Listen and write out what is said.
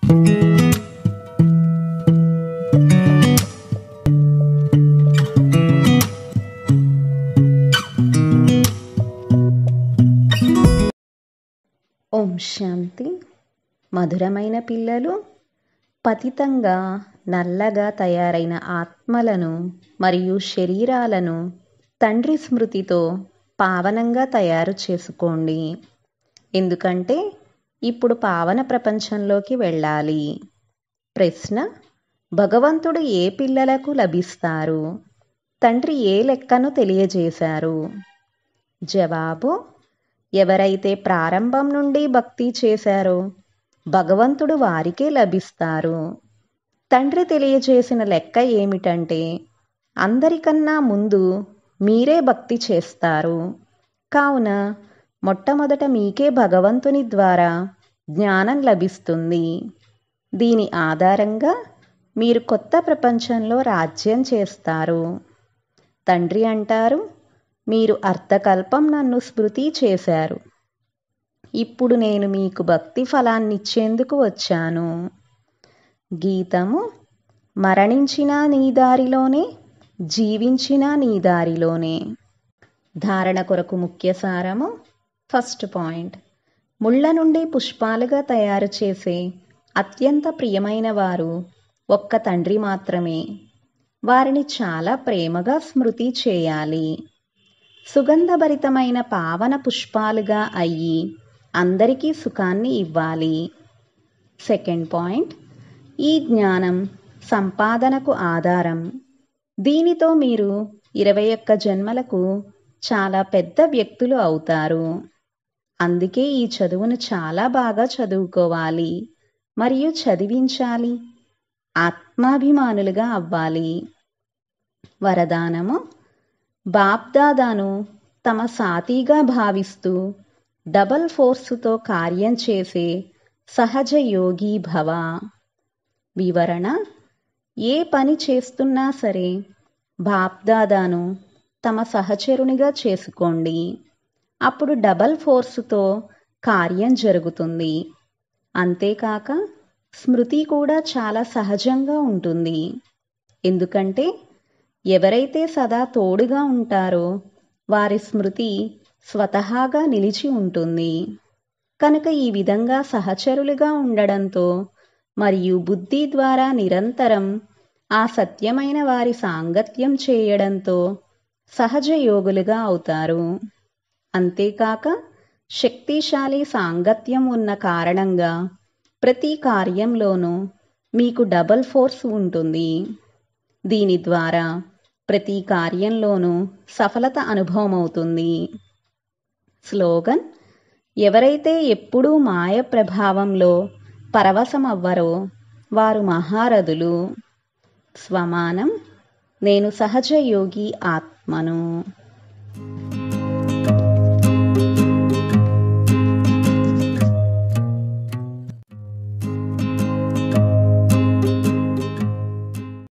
ఓం శాంతి మధురమైన పిల్లలు పతితంగా నల్లగా తయారైన ఆత్మలను మరియు శరీరాలను తండ్రి స్మృతితో పావనంగా తయారు చేసుకోండి ఎందుకంటే ఇప్పుడు పావన ప్రపంచంలోకి వెళ్ళాలి ప్రశ్న భగవంతుడు ఏ పిల్లలకు లభిస్తారు తండ్రి ఏ లెక్కను తెలియజేశారు జవాబు ఎవరైతే ప్రారంభం నుండి భక్తి చేశారో భగవంతుడు వారికే లభిస్తారు తండ్రి తెలియజేసిన లెక్క ఏమిటంటే అందరికన్నా ముందు మీరే భక్తి చేస్తారు కావున మొట్టమొదట మీకే భగవంతుని ద్వారా జ్ఞానం లభిస్తుంది దీని ఆధారంగా మీరు కొత్త ప్రపంచంలో రాజ్యం చేస్తారు తండ్రి అంటారు మీరు అర్థకల్పం నన్ను స్మృతి చేశారు ఇప్పుడు నేను మీకు భక్తి ఫలాన్నిచ్చేందుకు వచ్చాను గీతము మరణించినా నీ దారిలోనే జీవించినా నీ దారిలోనే ధారణ కొరకు ముఖ్య సారము ఫస్ట్ పాయింట్ ముళ్ళ నుండి పుష్పాలుగా తయారు చేసే అత్యంత ప్రియమైన వారు ఒక్క తండ్రి మాత్రమే వారిని చాలా ప్రేమగా స్మృతి చేయాలి సుగంధభరితమైన పావన పుష్పాలుగా అయ్యి అందరికీ సుఖాన్ని ఇవ్వాలి సెకండ్ పాయింట్ ఈ జ్ఞానం సంపాదనకు ఆధారం దీనితో మీరు ఇరవై ఒక్క జన్మలకు చాలా పెద్ద వ్యక్తులు అవుతారు అందుకే ఈ చదువును చాలా బాగా చదువుకోవాలి మరియు చదివించాలి ఆత్మాభిమానులుగా అవ్వాలి వరదానము బాప్దాదాను తమ సాతీగా భావిస్తూ డబల్ ఫోర్సుతో కార్యం చేసే సహజ యోగి భవ వివరణ ఏ పని చేస్తున్నా సరే బాప్దాదాను తమ సహచరునిగా చేసుకోండి అప్పుడు డబల్ ఫోర్సుతో కార్యం జరుగుతుంది అంతేకాక స్మృతి కూడా చాలా సహజంగా ఉంటుంది ఎందుకంటే ఎవరైతే సదా తోడుగా ఉంటారో వారి స్మృతి స్వతహాగా నిలిచి ఉంటుంది కనుక ఈ విధంగా సహచరులుగా ఉండడంతో మరియు బుద్ధి ద్వారా నిరంతరం ఆ సత్యమైన వారి సాంగత్యం చేయడంతో సహజ యోగులుగా అవుతారు అంతేకాక శక్తిశాలి సాంగత్యం ఉన్న కారణంగా ప్రతి కార్యంలోనూ మీకు డబల్ ఫోర్స్ ఉంటుంది దీని ద్వారా ప్రతి కార్యంలోనూ సఫలత అనుభవమవుతుంది స్లోగన్ ఎవరైతే ఎప్పుడూ మాయ ప్రభావంలో పరవశమవ్వరో వారు మహారథులు స్వమానం నేను సహజ యోగి ఆత్మను